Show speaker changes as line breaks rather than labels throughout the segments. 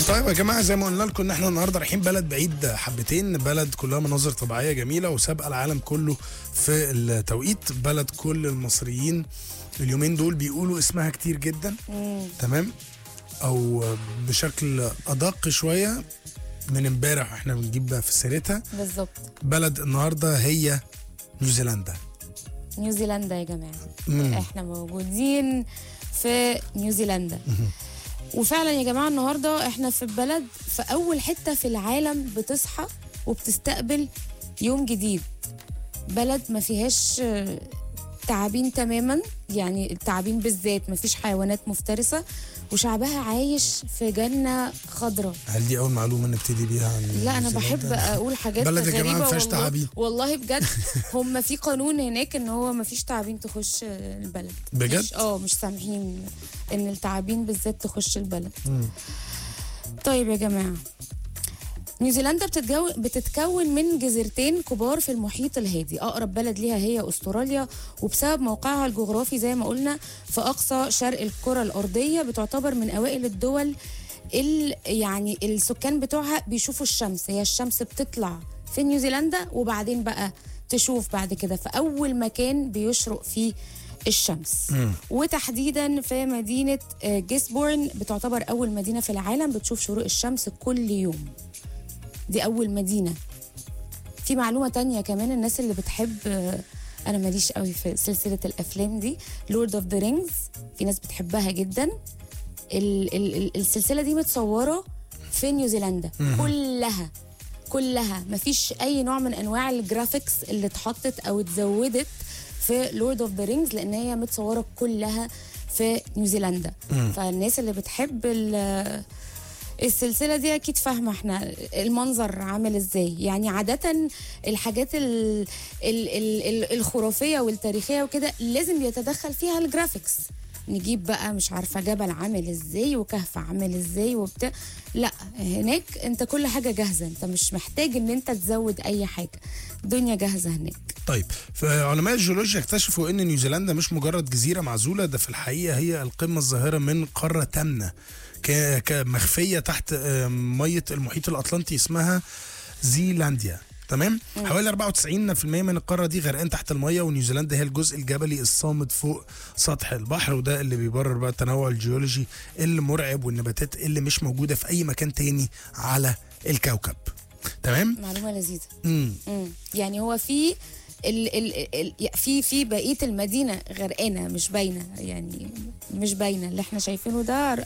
طيب يا جماعه زي ما قلنا لكم ان احنا النهارده رايحين بلد بعيد حبتين بلد كلها مناظر طبيعيه جميله وسابقه العالم كله في التوقيت بلد كل المصريين اليومين دول بيقولوا اسمها كتير جدا تمام او بشكل ادق شويه من امبارح واحنا بنجيب في سيرتها
بالظبط
بلد النهارده هي نيوزيلندا
نيوزيلندا يا جماعه
مم.
احنا موجودين في نيوزيلندا وفعلا يا جماعه النهارده احنا في بلد في اول حته في العالم بتصحى وبتستقبل يوم جديد بلد ما فيهاش آه، تعابين تماما يعني التعابين بالذات ما فيش حيوانات مفترسه وشعبها عايش في جنه خضراء
هل دي اول معلومه نبتدي بيها عن
لا انا
نيوزيلندا؟
بحب اقول حاجات
بلد يا
غريبه
جماعة ما فيهاش
والله
تعابين.
والله بجد هم في قانون هناك ان هو ما فيش تعابين تخش البلد
بجد؟
مش اه مش سامحين ان التعابين بالذات تخش البلد
مم.
طيب يا جماعه نيوزيلندا بتتجو... بتتكون من جزيرتين كبار في المحيط الهادي اقرب بلد ليها هي استراليا وبسبب موقعها الجغرافي زي ما قلنا في اقصى شرق الكره الارضيه بتعتبر من اوائل الدول ال... يعني السكان بتوعها بيشوفوا الشمس هي الشمس بتطلع في نيوزيلندا وبعدين بقى تشوف بعد كده في اول مكان بيشرق فيه الشمس وتحديدا في مدينه آه، جيسبورن بتعتبر اول مدينه في العالم بتشوف شروق الشمس كل يوم دي اول مدينه في معلومه تانية كمان الناس اللي بتحب آه، انا ماليش قوي في سلسله الافلام دي لورد اوف ذا رينجز في ناس بتحبها جدا ال ال ال السلسله دي متصوره في نيوزيلندا كلها كلها مفيش اي نوع من انواع الجرافيكس اللي اتحطت او اتزودت في لورد اوف ذا رينجز لان هي متصوره كلها في نيوزيلندا فالناس اللي بتحب ال- السلسلة دي أكيد فاهمة احنا المنظر عامل ازاي يعني عادة الحاجات ال ال ال ال الخرافية والتاريخية وكده لازم يتدخل فيها الجرافيكس نجيب بقى مش عارفة جبل عامل ازاي وكهف عامل ازاي وبتاع لا هناك انت كل حاجة جاهزة انت مش محتاج ان انت تزود اي حاجة الدنيا جاهزة هناك
طيب فعلماء الجيولوجيا اكتشفوا ان نيوزيلندا مش مجرد جزيره معزوله ده في الحقيقه هي القمه الظاهره من قاره تامنه ك- كمخفيه تحت آه، ميه المحيط الاطلنطي اسمها زيلانديا تمام حوالي 94% من القاره دي غرقان تحت الميه ونيوزيلندا هي الجزء الجبلي الصامد فوق سطح البحر وده اللي بيبرر بقى التنوع الجيولوجي المرعب والنباتات اللي مش موجوده في اي مكان تاني على الكوكب تمام
معلومة لذيذة
امم
مم. يعني هو في ال ال ال في في بقيه المدينه غرقانه مش باينه يعني مش باينه اللي احنا شايفينه ده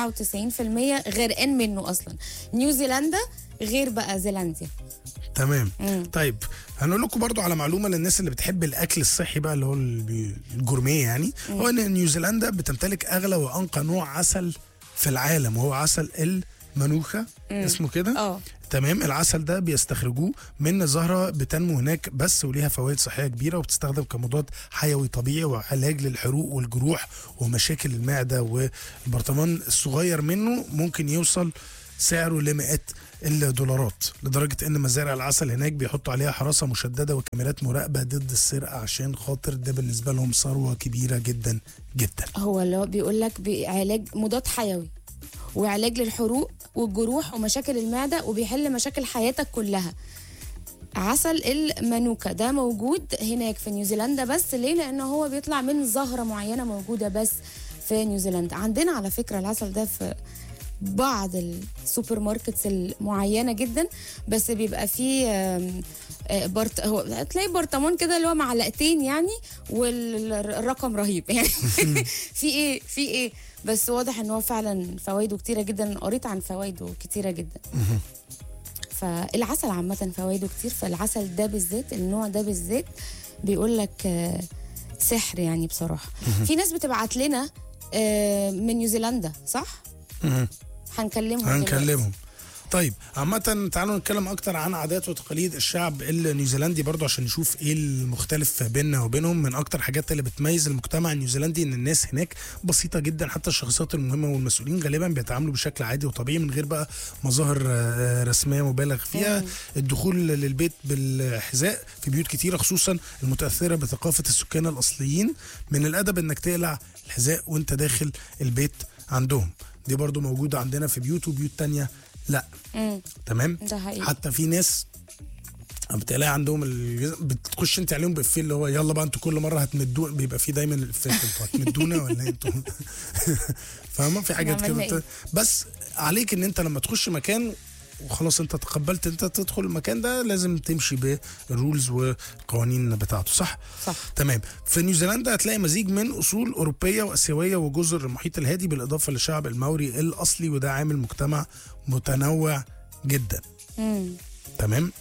94% غرقان منه اصلا نيوزيلندا غير بقى زيلانديا
تمام
مم.
طيب هنقول لكم برضو على معلومه للناس اللي بتحب الاكل الصحي بقى اللي هو البي- الجورميه يعني هو ان نيوزيلندا بتمتلك اغلى وانقى نوع عسل في العالم وهو عسل المانوخا اسمه كده
اه
تمام العسل ده بيستخرجوه من زهره بتنمو هناك بس وليها فوائد صحيه كبيره وبتستخدم كمضاد حيوي طبيعي وعلاج للحروق والجروح ومشاكل المعده والبرطمان الصغير منه ممكن يوصل سعره لمئات الدولارات لدرجه ان مزارع العسل هناك بيحطوا عليها حراسه مشدده وكاميرات مراقبه ضد السرقه عشان خاطر ده بالنسبه لهم ثروه كبيره جدا جدا
هو اللي هو بيقول لك علاج مضاد حيوي وعلاج للحروق والجروح ومشاكل المعده وبيحل مشاكل حياتك كلها عسل المانوكا ده موجود هناك في نيوزيلندا بس ليه لانه هو بيطلع من زهره معينه موجوده بس في نيوزيلندا عندنا على فكره العسل ده في بعض السوبر ماركتس المعينه جدا بس بيبقى فيه آم، آه، برط... هو هتلاقي برطمان كده اللي هو معلقتين يعني والرقم رهيب يعني في ايه في ايه بس واضح ان هو فعلا فوائده كتيره جدا قريت عن فوائده كتيره جدا فالعسل عامه فوائده كتير فالعسل ده بالذات النوع ده بالذات بيقول لك آه، سحر يعني بصراحه في ناس بتبعت لنا آه، من نيوزيلندا صح
مهم.
هنكلمهم دلوقتي.
هنكلمهم طيب عامة تعالوا نتكلم أكتر عن عادات وتقاليد الشعب النيوزيلندي برضو عشان نشوف إيه المختلف بيننا وبينهم من أكتر الحاجات اللي بتميز المجتمع النيوزيلندي إن الناس هناك بسيطة جدا حتى الشخصيات المهمة والمسؤولين غالبا بيتعاملوا بشكل عادي وطبيعي من غير بقى مظاهر آه، رسمية مبالغ فيها
مم.
الدخول للبيت بالحذاء في بيوت كتيرة خصوصا المتأثرة بثقافة السكان الأصليين من الأدب إنك تقلع الحذاء وأنت داخل البيت عندهم دي برضو موجوده عندنا في بيوت وبيوت تانية لا
مم.
تمام
ده حقيقي
حتى في ناس بتلاقي عندهم ال... بتخش انت عليهم بإفيه اللي هو يلا بقى انتوا كل مره هتمدونا بيبقى في دايما الإفيه انتوا هتمدونا ولا إيه انتوا فاهمه في حاجات
عملنا
كده بت... بس عليك ان انت لما تخش مكان وخلاص انت تقبلت انت تدخل المكان ده لازم تمشي بالرولز والقوانين بتاعته صح؟
صح
تمام في نيوزيلندا هتلاقي مزيج من اصول اوروبيه واسيويه وجزر المحيط الهادي بالاضافه للشعب الماوري الاصلي وده عامل مجتمع متنوع جدا
مم.
تمام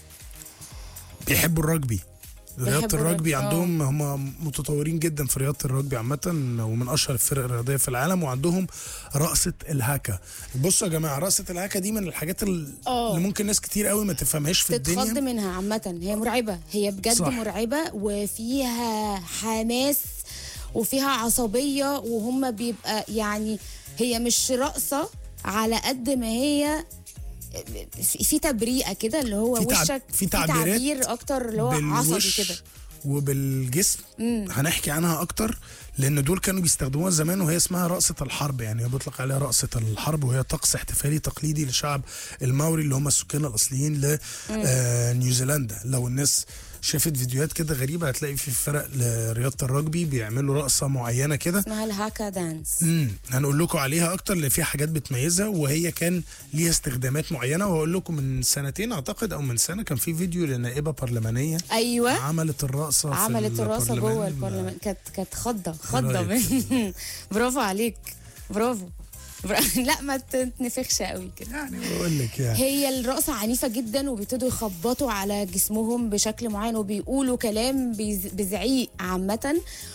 بيحبوا الرجبي رياضة
بيحبوا
الرجبي
الرجبي،
عندهم هم متطورين جدا في رياضة الرجبي عامة ومن أشهر الفرق الرياضية في العالم وعندهم رقصة الهاكا بصوا يا جماعة رقصة الهاكا دي من الحاجات ال-
آه.
اللي ممكن ناس كتير قوي ما تفهمهاش في
تتخض
الدنيا
منها عامة هي مرعبة هي بجد
صح.
صح. مرعبة وفيها حماس وفيها عصبية وهم بيبقى يعني هي مش رقصة على قد ما هي في في تبريئة كده اللي هو
في تعب-
وشك
في تعبيرات
تعبير أكتر اللي هو عصبي
بالوش
كده
وبالجسم هنحكي عنها اكتر لان دول كانوا بيستخدموها زمان وهي اسمها رقصة الحرب يعني هي بيطلق عليها رقصة الحرب وهي طقس احتفالي تقليدي لشعب الماوري اللي هم السكان الاصليين لنيوزيلندا لو الناس شافت فيديوهات كده غريبة هتلاقي في فرق لرياضة الرجبي بيعملوا رقصة معينة كده
اسمها الهاكا دانس
امم هنقول لكم عليها اكتر اللي فيها حاجات بتميزها وهي كان ليها استخدامات معينه وهقول لكم من سنتين اعتقد او من سنه كان في فيديو لنائبه برلمانيه
أيوة
عملت الرقصه في
عملت الرقصة جوه
البرلمان.
البرلمان كانت كانت خضة خضة
رأيك؟
من برافو عليك برافو برا- لا ما تنفخش قوي كده
يعني بقول لك يعني
هي الرقصة عنيفة جدا وبيبتدوا يخبطوا على جسمهم بشكل معين وبيقولوا كلام بيز- بزعيق عامة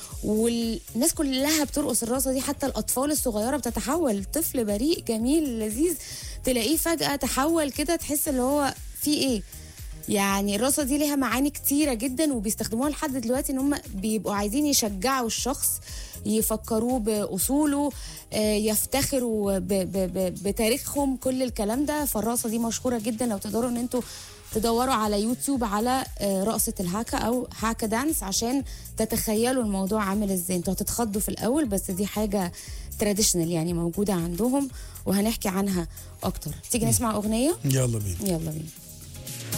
والناس كلها بترقص الرقصة دي حتى الأطفال الصغيرة بتتحول طفل بريء جميل لذيذ تلاقيه فجأة تحول كده تحس اللي هو في إيه يعني الرقصة دي ليها معاني كتيرة جدا وبيستخدموها لحد دلوقتي ان هم بيبقوا عايزين يشجعوا الشخص يفكروه بأصوله آه، يفتخروا ب- ب- ب- بتاريخهم كل الكلام ده فالرقصة دي مشهورة جدا لو تقدروا ان انتوا تدوروا على يوتيوب على آه، رقصة الهاكا او هاكا دانس عشان تتخيلوا الموضوع عامل ازاي انتوا هتتخضوا في الاول بس دي حاجة تراديشنال يعني موجودة عندهم وهنحكي عنها اكتر تيجي نسمع اغنية
يلا بينا
يلا بينا